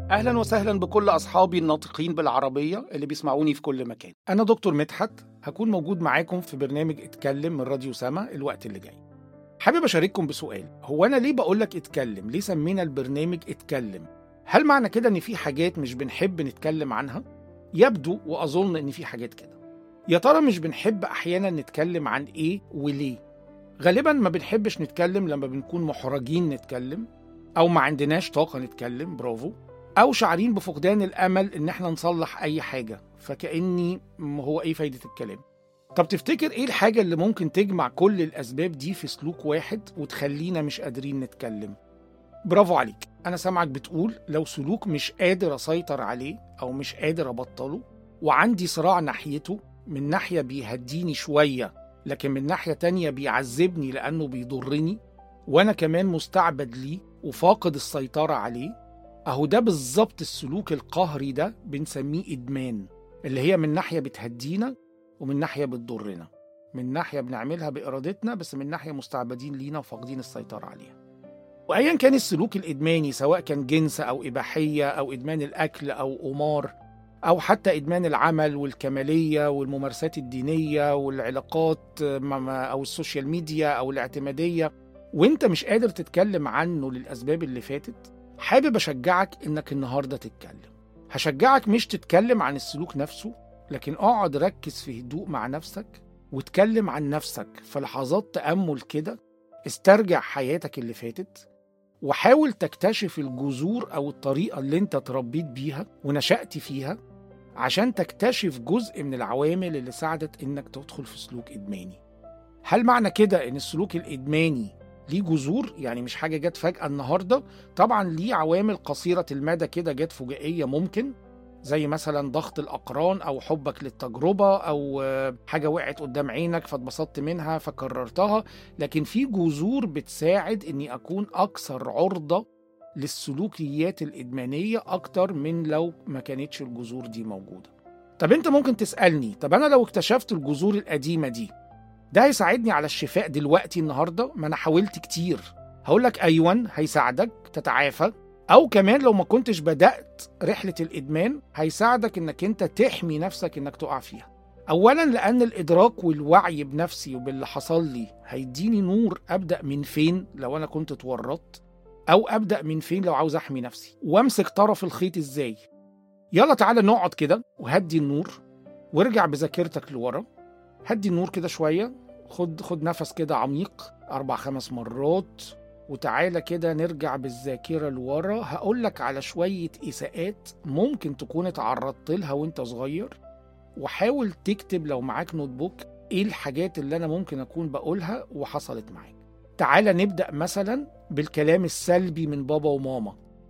أهلا وسهلا بكل أصحابي الناطقين بالعربية اللي بيسمعوني في كل مكان أنا دكتور مدحت هكون موجود معاكم في برنامج اتكلم من راديو سما الوقت اللي جاي حابب أشارككم بسؤال هو أنا ليه بقولك اتكلم ليه سمينا البرنامج اتكلم هل معنى كده إن في حاجات مش بنحب نتكلم عنها يبدو وأظن إن في حاجات كده يا ترى مش بنحب أحيانا نتكلم عن إيه وليه غالبا ما بنحبش نتكلم لما بنكون محرجين نتكلم أو ما عندناش طاقة نتكلم برافو أو شعرين بفقدان الأمل إن إحنا نصلح أي حاجة فكأني م- هو إيه فايدة الكلام طب تفتكر إيه الحاجة اللي ممكن تجمع كل الأسباب دي في سلوك واحد وتخلينا مش قادرين نتكلم برافو عليك أنا سامعك بتقول لو سلوك مش قادر أسيطر عليه أو مش قادر أبطله وعندي صراع ناحيته من ناحية بيهديني شوية لكن من ناحية تانية بيعذبني لأنه بيضرني وأنا كمان مستعبد ليه وفاقد السيطرة عليه أهو ده بالظبط السلوك القهري ده بنسميه إدمان اللي هي من ناحية بتهدينا ومن ناحية بتضرنا من ناحية بنعملها بإرادتنا بس من ناحية مستعبدين لينا وفاقدين السيطرة عليها وأيا كان السلوك الإدماني سواء كان جنس أو إباحية أو إدمان الأكل أو قمار أو حتى إدمان العمل والكمالية والممارسات الدينية والعلاقات مع- أو السوشيال ميديا أو الاعتمادية وانت مش قادر تتكلم عنه للأسباب اللي فاتت حابب أشجعك إنك النهاردة تتكلم هشجعك مش تتكلم عن السلوك نفسه لكن اقعد ركز في هدوء مع نفسك واتكلم عن نفسك في لحظات تأمل كده استرجع حياتك اللي فاتت وحاول تكتشف الجذور أو الطريقة اللي انت تربيت بيها ونشأت فيها عشان تكتشف جزء من العوامل اللي ساعدت انك تدخل في سلوك إدماني هل معنى كده ان السلوك الإدماني ليه جذور يعني مش حاجة جت فجأة النهاردة طبعا ليه عوامل قصيرة المدى كده جت فجائية ممكن زي مثلا ضغط الأقران أو حبك للتجربة أو آه، حاجة وقعت قدام عينك فاتبسطت منها فكررتها لكن في جذور بتساعد إني أكون أكثر عرضة للسلوكيات الإدمانية أكتر من لو ما كانتش الجذور دي موجودة طب أنت ممكن تسألني طب أنا لو اكتشفت الجذور القديمة دي ده هيساعدني على الشفاء دلوقتي النهارده ما انا حاولت كتير هقول لك ايوه هيساعدك تتعافى او كمان لو ما كنتش بدات رحله الادمان هيساعدك انك انت تحمي نفسك انك تقع فيها اولا لان الادراك والوعي بنفسي وباللي حصل لي هيديني نور ابدا من فين لو انا كنت اتورطت او ابدا من فين لو عاوز احمي نفسي وامسك طرف الخيط ازاي يلا تعالى نقعد كده وهدي النور وارجع بذاكرتك لورا هدي النور كده شوية خد خد نفس كده عميق أربع خمس مرات وتعالى كده نرجع بالذاكرة لورا هقولك على شوية إساءات ممكن تكون اتعرضت لها وانت صغير وحاول تكتب لو معاك نوت بوك ايه الحاجات اللي انا ممكن اكون بقولها وحصلت معاك تعالى نبدأ مثلا بالكلام السلبي من بابا وماما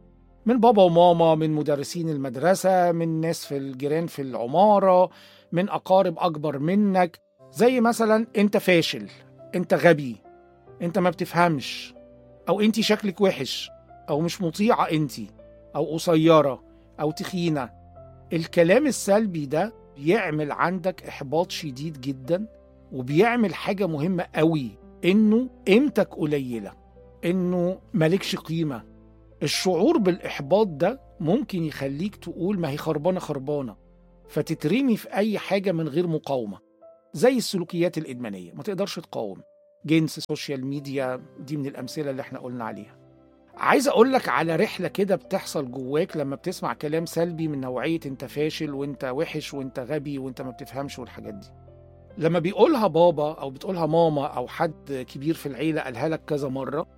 من بابا وماما من مدرسين المدرسة من ناس في الجيران في العمارة من أقارب أكبر منك زي مثلا أنت فاشل أنت غبي أنت ما بتفهمش أو أنت شكلك وحش أو مش مطيعة أنت أو قصيرة أو تخينة الكلام السلبي ده بيعمل عندك إحباط شديد جدا وبيعمل حاجة مهمة قوي إنه قيمتك قليلة إنه مالكش قيمة الشعور بالإحباط ده ممكن يخليك تقول ما هي خربانة خربانة فتترمي في أي حاجة من غير مقاومة زي السلوكيات الإدمانية ما تقدرش تقاوم جنس سوشيال ميديا دي من الأمثلة اللي احنا قلنا عليها عايز أقول لك على رحلة كده بتحصل جواك لما بتسمع كلام سلبي من نوعية أنت فاشل وأنت وحش وأنت غبي وأنت ما بتفهمش والحاجات دي لما بيقولها بابا أو بتقولها ماما أو حد كبير في العيلة قالها لك كذا مرة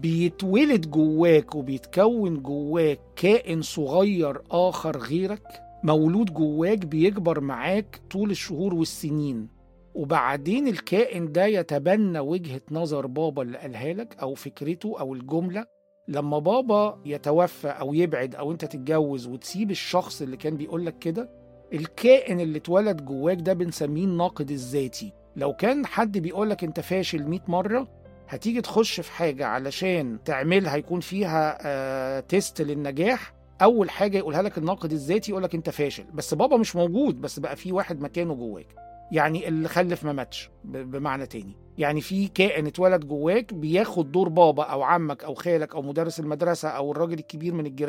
بيتولد جواك وبيتكون جواك كائن صغير آخر غيرك مولود جواك بيكبر معاك طول الشهور والسنين وبعدين الكائن ده يتبنى وجهة نظر بابا اللي قالها لك أو فكرته أو الجملة لما بابا يتوفى أو يبعد أو أنت تتجوز وتسيب الشخص اللي كان بيقولك كده الكائن اللي اتولد جواك ده بنسميه الناقد الذاتي لو كان حد بيقولك أنت فاشل 100 مرة هتيجي تخش في حاجة علشان تعملها يكون فيها آه تيست للنجاح أول حاجة يقولها لك الناقد الذاتي يقولك أنت فاشل بس بابا مش موجود بس بقى في واحد مكانه جواك يعني اللي خلف ما ماتش ب- بمعنى تاني يعني في كائن اتولد جواك بياخد دور بابا او عمك او خالك او مدرس المدرسه او الراجل الكبير من الجيران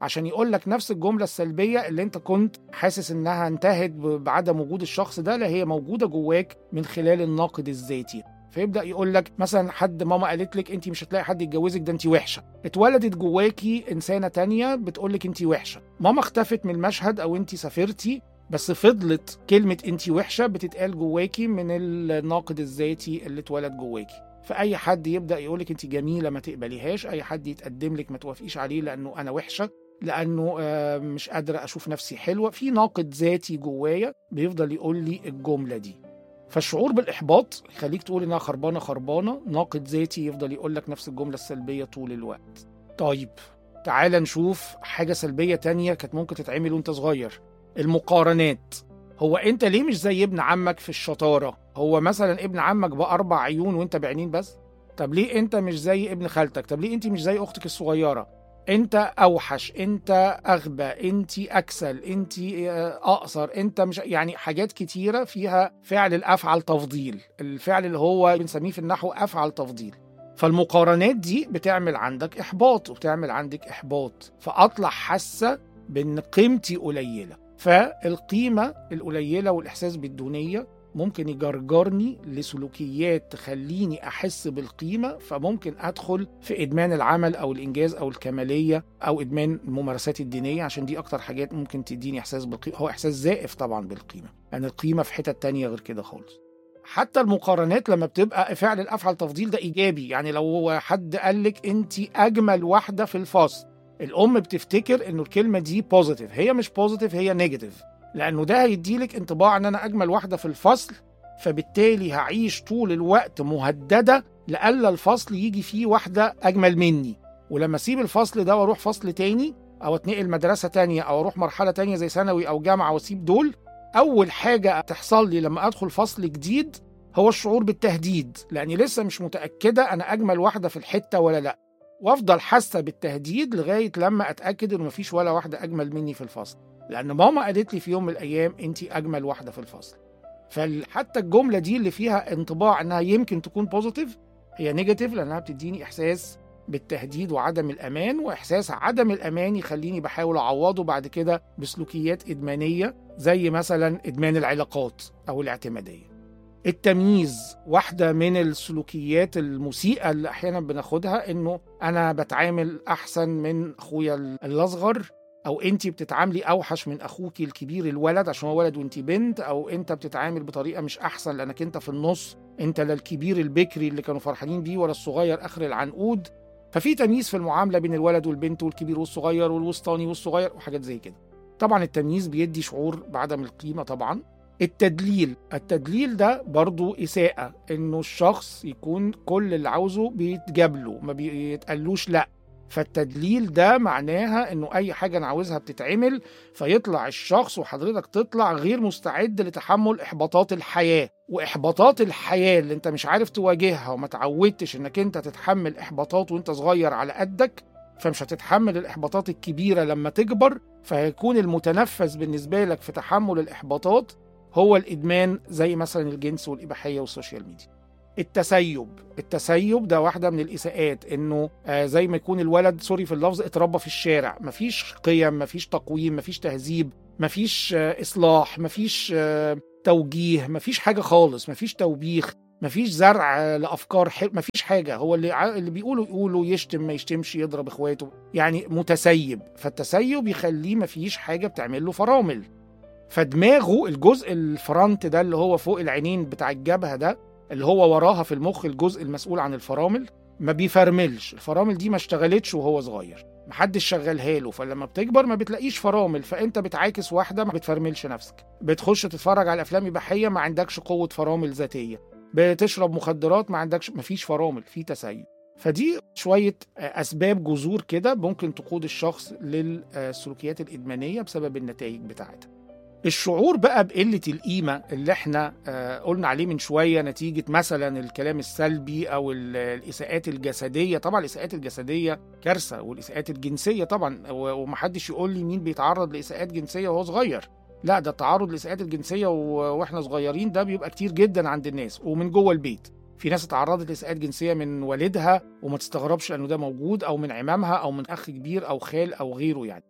عشان يقول لك نفس الجمله السلبيه اللي انت كنت حاسس انها انتهت بعدم وجود الشخص ده لا هي موجوده جواك من خلال الناقد الذاتي فيبدا يقول لك مثلا حد ماما قالت لك انت مش هتلاقي حد يتجوزك ده انت وحشه اتولدت جواكي انسانه تانية بتقول لك انت وحشه ماما اختفت من المشهد او انت سافرتي بس فضلت كلمه انت وحشه بتتقال جواكي من الناقد الذاتي اللي اتولد جواكي فاي حد يبدا يقول لك انت جميله ما تقبليهاش اي حد يتقدم لك ما توافقيش عليه لانه انا وحشه لانه مش قادره اشوف نفسي حلوه في ناقد ذاتي جوايا بيفضل يقول لي الجمله دي فالشعور بالاحباط يخليك تقول انها خربانه خربانه ناقد ذاتي يفضل يقول لك نفس الجمله السلبيه طول الوقت طيب تعال نشوف حاجه سلبيه تانية كانت ممكن تتعمل وانت صغير المقارنات هو انت ليه مش زي ابن عمك في الشطاره هو مثلا ابن عمك باربع عيون وانت بعينين بس طب ليه انت مش زي ابن خالتك طب ليه انت مش زي اختك الصغيره انت اوحش انت اغبى انت اكسل انت اقصر انت مش يعني حاجات كتيره فيها فعل الافعل تفضيل الفعل اللي هو بنسميه في النحو افعل تفضيل فالمقارنات دي بتعمل عندك احباط وبتعمل عندك احباط فاطلع حاسه بان قيمتي قليله فالقيمه القليله والاحساس بالدونيه ممكن يجرجرني لسلوكيات تخليني احس بالقيمه فممكن ادخل في ادمان العمل او الانجاز او الكماليه او ادمان الممارسات الدينيه عشان دي اكتر حاجات ممكن تديني احساس بالقيمه هو احساس زائف طبعا بالقيمه لان يعني القيمه في حتت تانية غير كده خالص حتى المقارنات لما بتبقى فعل الافعل تفضيل ده ايجابي يعني لو حد قال لك انت اجمل واحده في الفصل الام بتفتكر انه الكلمه دي بوزيتيف هي مش بوزيتيف هي نيجاتيف لانه ده هيديلك انطباع ان انا اجمل واحده في الفصل فبالتالي هعيش طول الوقت مهدده لألا الفصل يجي فيه واحده اجمل مني ولما اسيب الفصل ده واروح فصل تاني او اتنقل مدرسه تانية او اروح مرحله تانية زي ثانوي او جامعه واسيب دول اول حاجه تحصل لي لما ادخل فصل جديد هو الشعور بالتهديد لاني لسه مش متاكده انا اجمل واحده في الحته ولا لا وافضل حاسه بالتهديد لغايه لما اتاكد انه مفيش ولا واحده اجمل مني في الفصل لان ماما قالت لي في يوم من الايام انت اجمل واحده في الفصل فحتى الجمله دي اللي فيها انطباع انها يمكن تكون بوزيتيف هي نيجاتيف لانها بتديني احساس بالتهديد وعدم الامان واحساس عدم الامان يخليني بحاول اعوضه بعد كده بسلوكيات ادمانيه زي مثلا ادمان العلاقات او الاعتماديه التمييز واحدة من السلوكيات المسيئة اللي أحيانا بناخدها إنه أنا بتعامل أحسن من أخويا الأصغر او انت بتتعاملي اوحش من اخوكي الكبير الولد عشان هو ولد وانت بنت او انت بتتعامل بطريقه مش احسن لانك انت في النص انت لا الكبير البكري اللي كانوا فرحانين بيه ولا الصغير اخر العنقود ففي تمييز في المعامله بين الولد والبنت والكبير والصغير والوسطاني والصغير وحاجات زي كده طبعا التمييز بيدي شعور بعدم القيمه طبعا التدليل التدليل ده برضو إساءة إنه الشخص يكون كل اللي عاوزه بيتجاب له ما بيتقالوش لأ فالتدليل ده معناها انه اي حاجه انا عاوزها بتتعمل فيطلع الشخص وحضرتك تطلع غير مستعد لتحمل احباطات الحياه واحباطات الحياه اللي انت مش عارف تواجهها وما تعودتش انك انت تتحمل احباطات وانت صغير على قدك فمش هتتحمل الاحباطات الكبيره لما تكبر فهيكون المتنفس بالنسبه لك في تحمل الاحباطات هو الادمان زي مثلا الجنس والاباحيه والسوشيال ميديا التسيب التسيب ده واحده من الاساءات انه آه زي ما يكون الولد سوري في اللفظ اتربى في الشارع مفيش قيم مفيش تقويم مفيش تهذيب مفيش آه اصلاح مفيش آه توجيه مفيش حاجه خالص مفيش توبيخ مفيش زرع لافكار حلو مفيش حاجه هو اللي اللي بيقولوا يقولوا يشتم ما يشتمش يضرب اخواته يعني متسيب فالتسيب يخليه مفيش حاجه بتعمل له فرامل فدماغه الجزء الفرونت ده اللي هو فوق العينين بتاع الجبهه ده اللي هو وراها في المخ الجزء المسؤول عن الفرامل ما بيفرملش الفرامل دي ما اشتغلتش وهو صغير محدش شغلها له فلما بتكبر ما بتلاقيش فرامل فانت بتعاكس واحده ما بتفرملش نفسك بتخش تتفرج على افلام اباحيه ما عندكش قوه فرامل ذاتيه بتشرب مخدرات ما عندكش ما فيش فرامل في تسيب فدي شوية أسباب جذور كده ممكن تقود الشخص للسلوكيات الإدمانية بسبب النتائج بتاعتها الشعور بقى بقلة القيمة اللي احنا قلنا عليه من شوية نتيجة مثلا الكلام السلبي أو الإساءات الجسدية طبعا الإساءات الجسدية كارثة والإساءات الجنسية طبعا ومحدش يقول لي مين بيتعرض لإساءات جنسية وهو صغير لا ده التعرض للإساءات الجنسية واحنا صغيرين ده بيبقى كتير جدا عند الناس ومن جوه البيت في ناس اتعرضت لإساءات جنسية من والدها وما تستغربش لأنه ده موجود أو من عمامها أو من أخ كبير أو خال أو غيره يعني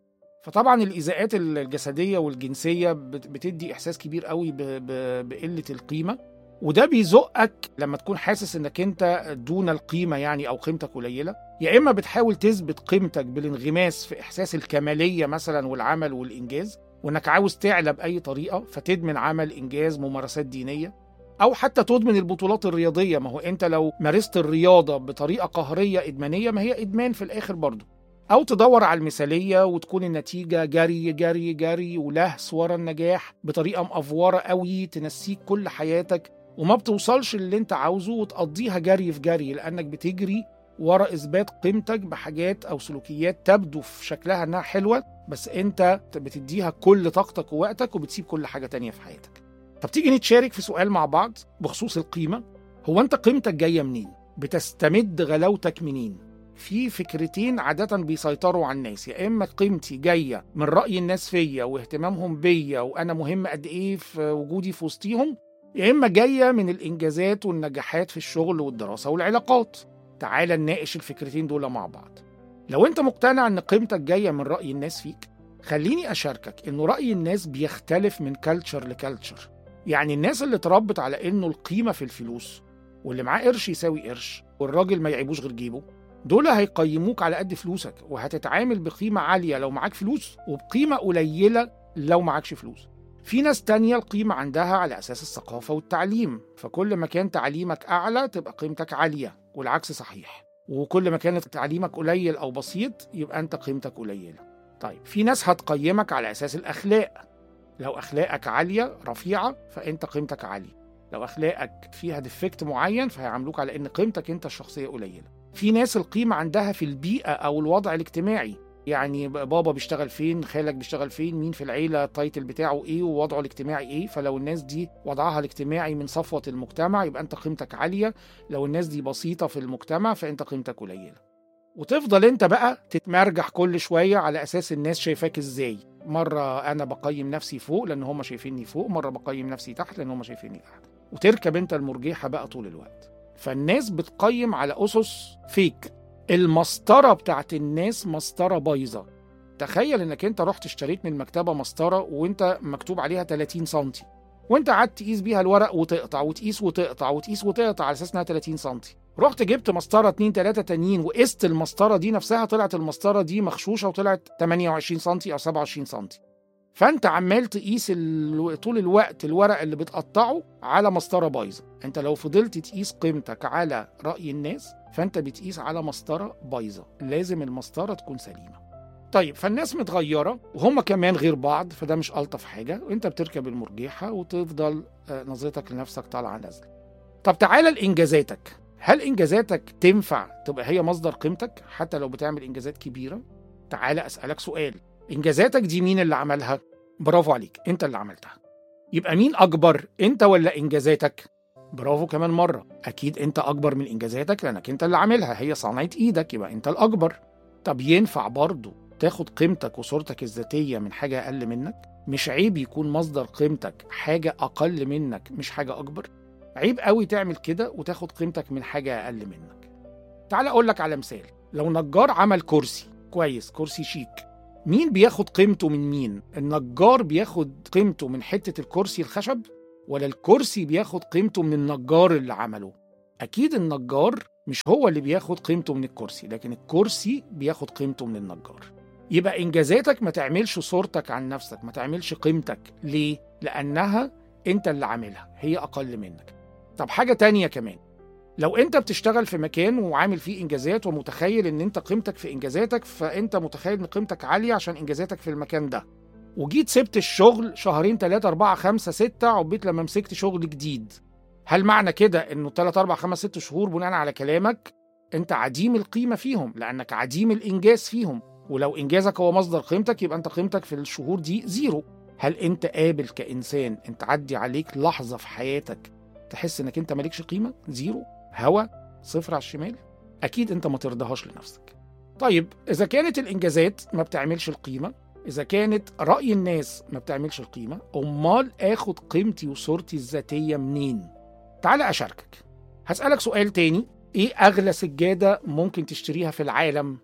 فطبعا الايذاءات الجسديه والجنسيه بت- بتدي احساس كبير قوي ب- ب- بقله القيمه وده بيزقك لما تكون حاسس انك انت دون القيمه يعني او قيمتك قليله يا اما بتحاول تثبت قيمتك بالانغماس في احساس الكماليه مثلا والعمل والانجاز وانك عاوز تعلى باي طريقه فتدمن عمل انجاز ممارسات دينيه او حتى تدمن البطولات الرياضيه ما هو انت لو مارست الرياضه بطريقه قهريه ادمانيه ما هي ادمان في الاخر برضه او تدور على المثاليه وتكون النتيجه جري جري جري ولهس ورا النجاح بطريقه مأفوره قوي تنسيك كل حياتك وما بتوصلش اللي انت عاوزه وتقضيها جري في جري لانك بتجري ورا اثبات قيمتك بحاجات او سلوكيات تبدو في شكلها انها حلوه بس انت بتديها كل طاقتك ووقتك وبتسيب كل حاجه تانية في حياتك طب تيجي نتشارك في سؤال مع بعض بخصوص القيمه هو انت قيمتك جايه منين بتستمد غلاوتك منين في فكرتين عادة بيسيطروا على الناس يا إما قيمتي جاية من رأي الناس فيا واهتمامهم بيا وأنا مهم قد إيه في وجودي في وسطيهم يا إما جاية من الإنجازات والنجاحات في الشغل والدراسة والعلاقات تعال نناقش الفكرتين دول مع بعض لو أنت مقتنع إن قيمتك جاية من رأي الناس فيك خليني أشاركك إنه رأي الناس بيختلف من كالتشر لكالتشر يعني الناس اللي اتربت على إنه القيمة في الفلوس واللي معاه قرش يساوي قرش والراجل ما يعيبوش غير جيبه دول هيقيموك على قد فلوسك وهتتعامل بقيمة عالية لو معاك فلوس وبقيمة قليلة لو معاكش فلوس في ناس تانية القيمة عندها على أساس الثقافة والتعليم فكل ما كان تعليمك أعلى تبقى قيمتك عالية والعكس صحيح وكل ما كانت تعليمك قليل أو بسيط يبقى أنت قيمتك قليلة طيب في ناس هتقيمك على أساس الأخلاق لو أخلاقك عالية رفيعة فأنت قيمتك عالية لو أخلاقك فيها ديفكت معين فهيعاملوك على إن قيمتك أنت الشخصية قليلة في ناس القيمة عندها في البيئة أو الوضع الاجتماعي يعني بابا بيشتغل فين خالك بيشتغل فين مين في العيلة التايتل بتاعه ايه ووضعه الاجتماعي ايه فلو الناس دي وضعها الاجتماعي من صفوة المجتمع يبقى انت قيمتك عالية لو الناس دي بسيطة في المجتمع فانت قيمتك قليلة وتفضل انت بقى تتمرجح كل شوية على اساس الناس شايفاك ازاي مرة انا بقيم نفسي فوق لان هم شايفيني فوق مرة بقيم نفسي تحت لان هم شايفيني تحت وتركب انت المرجحة بقى طول الوقت فالناس بتقيم على اسس فيك المسطره بتاعت الناس مسطره بايظه تخيل انك انت رحت اشتريت من المكتبه مسطره وانت مكتوب عليها 30 سم وانت قعدت تقيس بيها الورق وتقطع وتقيس وتقطع وتقيس وتقطع على اساس انها 30 سم رحت جبت مسطره 2 3 تانيين وقست المسطره دي نفسها طلعت المسطره دي مغشوشه وطلعت 28 سم او 27 سم فانت عمال تقيس ال... طول الوقت الورق اللي بتقطعه على مسطره بايظه انت لو فضلت تقيس قيمتك على راي الناس فانت بتقيس على مسطره بايظه لازم المسطره تكون سليمه طيب فالناس متغيره وهم كمان غير بعض فده مش الطف حاجه وانت بتركب المرجحه وتفضل نظرتك لنفسك طالعه نازله طب تعالى لانجازاتك هل انجازاتك تنفع تبقى هي مصدر قيمتك حتى لو بتعمل انجازات كبيره تعالى اسالك سؤال انجازاتك دي مين اللي عملها برافو عليك انت اللي عملتها يبقى مين اكبر انت ولا انجازاتك برافو كمان مره اكيد انت اكبر من انجازاتك لانك انت اللي عاملها هي صنعه ايدك يبقى انت الاكبر طب ينفع برضه تاخد قيمتك وصورتك الذاتيه من حاجه اقل منك مش عيب يكون مصدر قيمتك حاجه اقل منك مش حاجه اكبر عيب قوي تعمل كده وتاخد قيمتك من حاجه اقل منك تعال اقول لك على مثال لو نجار عمل كرسي كويس كرسي شيك مين بياخد قيمته من مين؟ النجار بياخد قيمته من حتة الكرسي الخشب ولا الكرسي بياخد قيمته من النجار اللي عمله؟ أكيد النجار مش هو اللي بياخد قيمته من الكرسي لكن الكرسي بياخد قيمته من النجار يبقى إنجازاتك ما تعملش صورتك عن نفسك ما تعملش قيمتك ليه؟ لأنها أنت اللي عاملها هي أقل منك طب حاجة تانية كمان لو انت بتشتغل في مكان وعامل فيه انجازات ومتخيل ان انت قيمتك في انجازاتك فانت متخيل ان قيمتك عاليه عشان انجازاتك في المكان ده وجيت سبت الشغل شهرين ثلاثة أربعة خمسة ستة عبيت لما مسكت شغل جديد هل معنى كده انه ثلاثة أربعة خمس ست شهور بناء على كلامك انت عديم القيمة فيهم لأنك عديم الإنجاز فيهم ولو إنجازك هو مصدر قيمتك يبقى انت قيمتك في الشهور دي زيرو هل انت قابل كإنسان انت تعدي عليك لحظة في حياتك تحس انك انت مالكش قيمة زيرو هوا صفر على الشمال اكيد انت ما ترضاهاش لنفسك طيب اذا كانت الانجازات ما بتعملش القيمه اذا كانت راي الناس ما بتعملش القيمه امال اخد قيمتي وصورتي الذاتيه منين تعال اشاركك هسالك سؤال تاني ايه اغلى سجاده ممكن تشتريها في العالم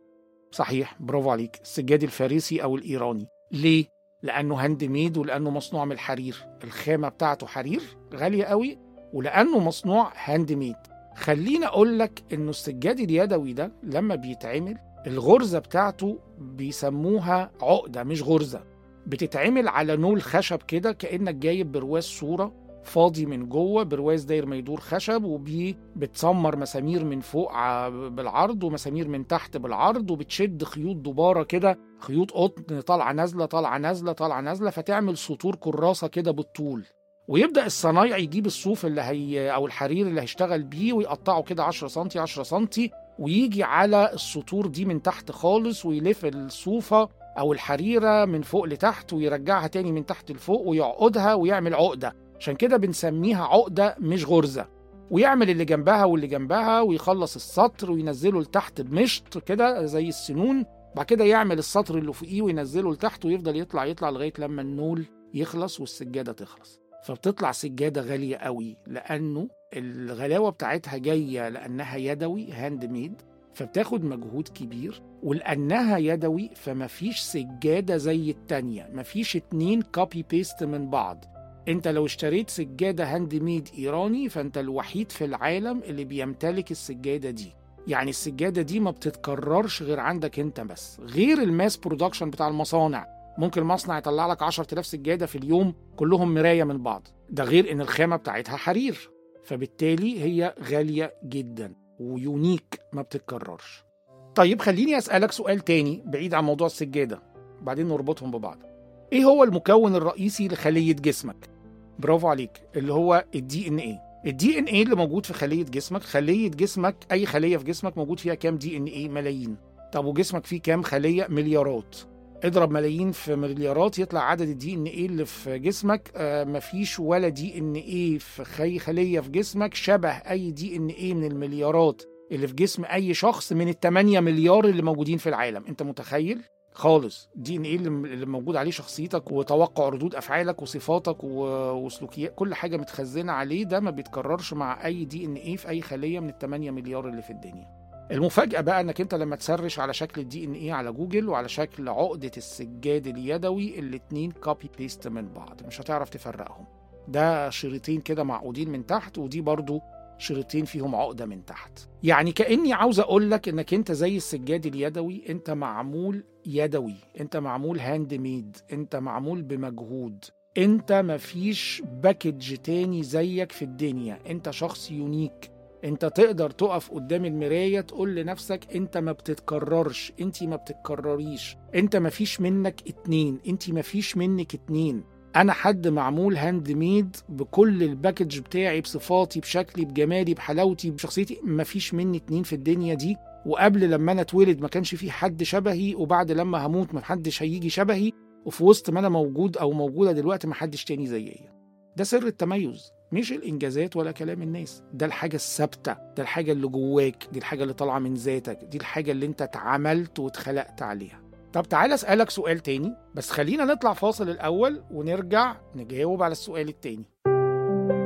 صحيح برافو عليك السجاد الفارسي او الايراني ليه لانه هاند ميد ولانه مصنوع من الحرير الخامه بتاعته حرير غاليه قوي ولانه مصنوع هاند ميد خليني اقول لك انه السجاد اليدوي ده لما بيتعمل الغرزه بتاعته بيسموها عقده مش غرزه بتتعمل على نول خشب كده كانك جايب برواز صوره فاضي من جوه برواز داير ما يدور خشب وبيه بتسمر مسامير من فوق ع- بالعرض ومسامير من تحت بالعرض وبتشد خيوط دباره كده خيوط قطن طالعه نازله طالعه نازله طالعه نازله فتعمل سطور كراسه كده بالطول ويبدا الصنايع يجيب الصوف اللي هي او الحرير اللي هيشتغل بيه ويقطعه كده 10 سم 10 سم ويجي على السطور دي من تحت خالص ويلف الصوفه او الحريره من فوق لتحت ويرجعها تاني من تحت لفوق ويعقدها ويعمل عقده عشان كده بنسميها عقده مش غرزه ويعمل اللي جنبها واللي جنبها ويخلص السطر وينزله لتحت بمشط كده زي السنون بعد كده يعمل السطر اللي فوقيه وينزله لتحت ويفضل يطلع يطلع لغايه لما النول يخلص والسجاده تخلص فبتطلع سجاده غاليه قوي لانه الغلاوه بتاعتها جايه لانها يدوي هاند ميد فبتاخد مجهود كبير ولانها يدوي فمفيش سجاده زي التانيه مفيش اتنين كوبي بيست من بعض انت لو اشتريت سجاده هاند ميد ايراني فانت الوحيد في العالم اللي بيمتلك السجاده دي يعني السجاده دي ما بتتكررش غير عندك انت بس غير الماس برودكشن بتاع المصانع ممكن المصنع يطلع لك 10000 سجاده في اليوم كلهم مرايه من بعض ده غير ان الخامه بتاعتها حرير فبالتالي هي غاليه جدا ويونيك ما بتتكررش طيب خليني اسالك سؤال تاني بعيد عن موضوع السجاده بعدين نربطهم ببعض ايه هو المكون الرئيسي لخليه جسمك برافو عليك اللي هو الدي ان ايه الدي ان ايه اللي موجود في خليه جسمك خليه جسمك اي خليه في جسمك موجود فيها كام دي ان ايه ملايين طب وجسمك فيه كام خليه مليارات اضرب ملايين في مليارات يطلع عدد الدي ان ايه اللي في جسمك آه مفيش ولا دي ان ايه في خي خليه في جسمك شبه اي دي ان ايه من المليارات اللي في جسم اي شخص من ال 8 مليار اللي موجودين في العالم انت متخيل خالص دي ان ايه اللي اللي موجود عليه شخصيتك وتوقع ردود افعالك وصفاتك و- وسلوكيات كل حاجه متخزنه عليه ده ما بيتكررش مع اي دي ان ايه في اي خليه من ال 8 مليار اللي في الدنيا المفاجأة بقى انك انت لما تسرش على شكل الدي ان ايه على جوجل وعلى شكل عقدة السجاد اليدوي الاتنين كوبي بيست من بعض مش هتعرف تفرقهم ده شريطين كده معقودين من تحت ودي برضو شريطين فيهم عقدة من تحت يعني كأني عاوز اقول لك انك انت زي السجاد اليدوي انت معمول يدوي انت معمول هاند ميد انت معمول بمجهود انت مفيش باكج تاني زيك في الدنيا انت شخص يونيك انت تقدر تقف قدام المراية تقول لنفسك انت ما بتتكررش انت ما بتتكرريش انت ما فيش منك اتنين انت ما فيش منك اتنين انا حد معمول هاند ميد بكل الباكج بتاعي بصفاتي بشكلي بجمالي بحلاوتي بشخصيتي ما فيش مني اتنين في الدنيا دي وقبل لما انا اتولد ما كانش في حد شبهي وبعد لما هموت ما حدش هيجي شبهي وفي وسط ما انا موجود او موجوده دلوقتي ما حدش تاني زيي ده سر التميز مش الانجازات ولا كلام الناس ده الحاجه الثابته ده الحاجه اللي جواك دي الحاجه اللي طالعه من ذاتك دي الحاجه اللي انت اتعملت واتخلقت عليها طب تعالى اسالك سؤال تاني بس خلينا نطلع فاصل الاول ونرجع نجاوب على السؤال التاني